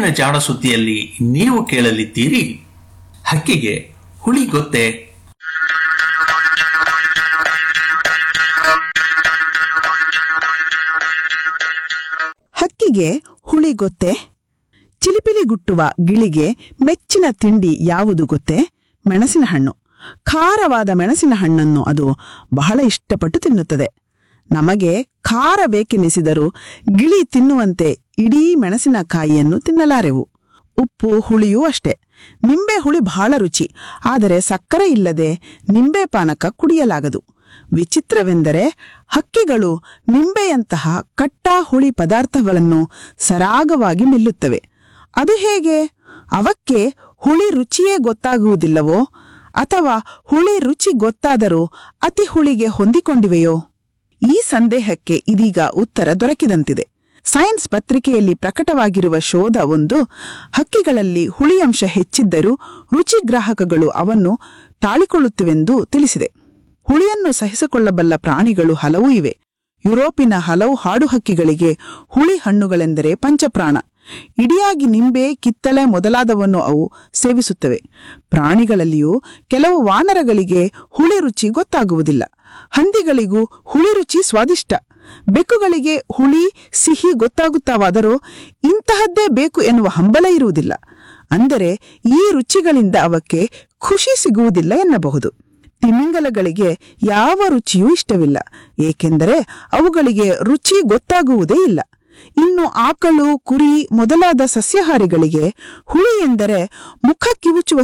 ಜಾಣ ಸುದ್ದಿಯಲ್ಲಿ ನೀವು ಕೇಳಲಿದ್ದೀರಿ ಹಕ್ಕಿಗೆ ಹುಳಿ ಗೊತ್ತೇ ಹಕ್ಕಿಗೆ ಹುಳಿ ಗೊತ್ತೇ ಚಿಲಿಪಿಲಿಗುಟ್ಟುವ ಗಿಳಿಗೆ ಮೆಚ್ಚಿನ ತಿಂಡಿ ಯಾವುದು ಗೊತ್ತೇ ಮೆಣಸಿನ ಹಣ್ಣು ಖಾರವಾದ ಮೆಣಸಿನ ಹಣ್ಣನ್ನು ಅದು ಬಹಳ ಇಷ್ಟಪಟ್ಟು ತಿನ್ನುತ್ತದೆ ನಮಗೆ ಖಾರ ಬೇಕೆನಿಸಿದರೂ ಗಿಳಿ ತಿನ್ನುವಂತೆ ಇಡೀ ಮೆಣಸಿನಕಾಯಿಯನ್ನು ತಿನ್ನಲಾರೆವು ಉಪ್ಪು ಹುಳಿಯೂ ಅಷ್ಟೇ ನಿಂಬೆ ಹುಳಿ ಬಹಳ ರುಚಿ ಆದರೆ ಸಕ್ಕರೆ ಇಲ್ಲದೆ ನಿಂಬೆ ಪಾನಕ ಕುಡಿಯಲಾಗದು ವಿಚಿತ್ರವೆಂದರೆ ಹಕ್ಕಿಗಳು ನಿಂಬೆಯಂತಹ ಕಟ್ಟ ಹುಳಿ ಪದಾರ್ಥಗಳನ್ನು ಸರಾಗವಾಗಿ ನಿಲ್ಲುತ್ತವೆ ಅದು ಹೇಗೆ ಅವಕ್ಕೆ ಹುಳಿ ರುಚಿಯೇ ಗೊತ್ತಾಗುವುದಿಲ್ಲವೋ ಅಥವಾ ಹುಳಿ ರುಚಿ ಗೊತ್ತಾದರೂ ಅತಿ ಹುಳಿಗೆ ಹೊಂದಿಕೊಂಡಿವೆಯೋ ಈ ಸಂದೇಹಕ್ಕೆ ಇದೀಗ ಉತ್ತರ ದೊರಕಿದಂತಿದೆ ಸೈನ್ಸ್ ಪತ್ರಿಕೆಯಲ್ಲಿ ಪ್ರಕಟವಾಗಿರುವ ಶೋಧ ಒಂದು ಹಕ್ಕಿಗಳಲ್ಲಿ ಹುಳಿಯಂಶ ಹೆಚ್ಚಿದ್ದರೂ ರುಚಿಗ್ರಾಹಕಗಳು ಅವನ್ನು ತಾಳಿಕೊಳ್ಳುತ್ತಿವೆಂದು ತಿಳಿಸಿದೆ ಹುಳಿಯನ್ನು ಸಹಿಸಿಕೊಳ್ಳಬಲ್ಲ ಪ್ರಾಣಿಗಳು ಹಲವು ಇವೆ ಯುರೋಪಿನ ಹಲವು ಹಾಡು ಹಕ್ಕಿಗಳಿಗೆ ಹುಳಿ ಹಣ್ಣುಗಳೆಂದರೆ ಪಂಚಪ್ರಾಣ ಇಡಿಯಾಗಿ ನಿಂಬೆ ಕಿತ್ತಳೆ ಮೊದಲಾದವನ್ನು ಅವು ಸೇವಿಸುತ್ತವೆ ಪ್ರಾಣಿಗಳಲ್ಲಿಯೂ ಕೆಲವು ವಾನರಗಳಿಗೆ ಹುಳಿ ರುಚಿ ಗೊತ್ತಾಗುವುದಿಲ್ಲ ಹಂದಿಗಳಿಗೂ ಹುಳಿ ರುಚಿ ಸ್ವಾದಿಷ್ಟ ಬೆಕ್ಕುಗಳಿಗೆ ಹುಳಿ ಸಿಹಿ ಗೊತ್ತಾಗುತ್ತಾವಾದರೂ ಇಂತಹದ್ದೇ ಬೇಕು ಎನ್ನುವ ಹಂಬಲ ಇರುವುದಿಲ್ಲ ಅಂದರೆ ಈ ರುಚಿಗಳಿಂದ ಅವಕ್ಕೆ ಖುಷಿ ಸಿಗುವುದಿಲ್ಲ ಎನ್ನಬಹುದು ತಿಮಿಂಗಲಗಳಿಗೆ ಯಾವ ರುಚಿಯೂ ಇಷ್ಟವಿಲ್ಲ ಏಕೆಂದರೆ ಅವುಗಳಿಗೆ ರುಚಿ ಗೊತ್ತಾಗುವುದೇ ಇಲ್ಲ ಇನ್ನು ಆಕಳು ಕುರಿ ಮೊದಲಾದ ಸಸ್ಯಾಹಾರಿಗಳಿಗೆ ಹುಳಿ ಎಂದರೆ ಮುಖ ಕಿವುಚುವ